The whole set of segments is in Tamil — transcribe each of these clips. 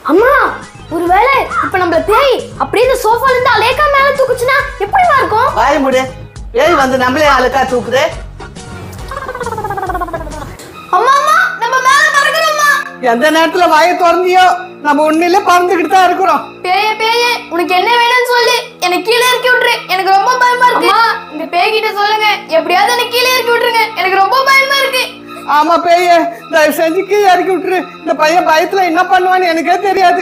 அம்மா ஒருவேளை இப்ப நம்மள பேய் அப்படியே இந்த சோஃபால இருந்து அலேக்கா மேல தூக்குச்சுன்னா எப்படிமா இருக்கும் வாய முடு ஏய் வந்து நம்மளே அழுக்கா தூக்குது அம்மா அம்மா நம்ம மேல பறக்குறோம்மா எந்த நேரத்துல வாயை திறந்தியோ நம்ம உண்மையிலே பறந்துக்கிட்டு தான் இருக்கிறோம் பேயே பேயே உனக்கு என்ன வேணும்னு சொல்லு எனக்கு கீழே இறக்கி விட்டுரு எனக்கு ரொம்ப பயமா இருக்கு அம்மா இந்த பேய் கிட்ட சொல்லுங்க எப்படியாவது எனக்கு கீழே இறக்கி விட்டுருங்க எனக்கு ரொம்ப பயமா இருக்கு ஆமா பேய தயவு செஞ்சு கீழே இறக்கி விட்டுரு இந்த பையன் பயத்துல என்ன பண்ணுவான்னு எனக்கே தெரியாது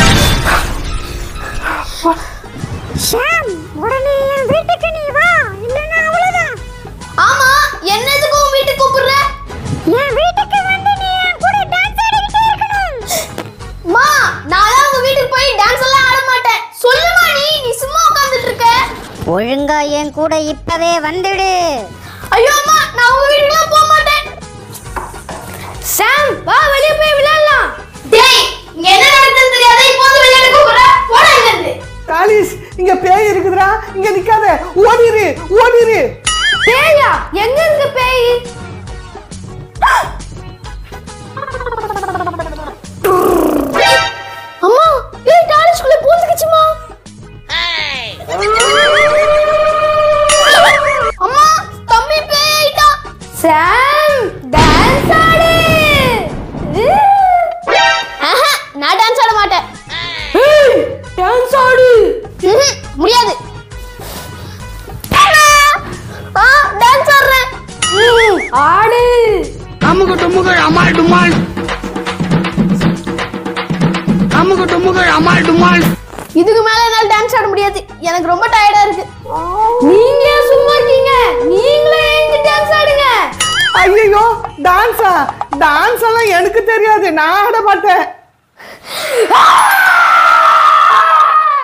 ஷாம் உடனே என் வீட்டுக்கு நீ வா இல்லைன்னா அவ்வளவுதான் ஆமா என்ன எதுக்கு உன் வீட்டுக்கு கூப்பிடுற என் வீட்டுக்கு வந்து நீ என் கூட டான்ஸ் ஆடிக்கிட்டே இருக்கணும் மா நான் உங்க வீட்டுக்கு போய் டான்ஸ் எல்லாம் ஆட மாட்டேன் சொல்லுமா நீ நீ சும்மா உட்கார்ந்துட்டு இருக்க ஒழுங்கா என் கூட இப்பவே வந்துடு ஐயோ அம்மா நான் உங்க வீட்டுக்குலாம் போக மாட்டேன் சாம் வா வெளிய போய் விளையாடலாம் டேய் இங்க என்ன நடக்குதுன்னு தெரியாத இப்போ வந்து விளையாட கூப்பிடுற போடா இங்க இருந்து காலிஸ் இங்க பேய் இருக்குதுடா இங்க நிக்காத ஓடிரு ஓடிரு பேயா எங்க இருக்கு பேய் அம்மா பேய் காலேஜ்குள்ள பூந்துக்குச்சுமா அம்மா தம்பி பேய்டா சாம் டான்ஸ் ஆடு ஆஹா நான் டான்ஸ் ஆட மாட்டேன் டான்ஸ் ஆடு முடியாது ஆ டான்ஸ் ஆடுறேன் ஆடு அமுக டுமுக அமால் டுமால் அமுக டுமுக அமால் டுமால் இதுக்கு மேல என்னால டான்ஸ் ஆட முடியாது எனக்கு ரொம்ப டயர்டா இருக்கு நீங்க ஏன் சும்மா இருக்கீங்க நீங்களே எழுந்து டான்ஸ் ஆடுங்க ஐயோ டான்ஸா டான்ஸ் எல்லாம் எனக்கு தெரியாது நான் ஆட மாட்டேன்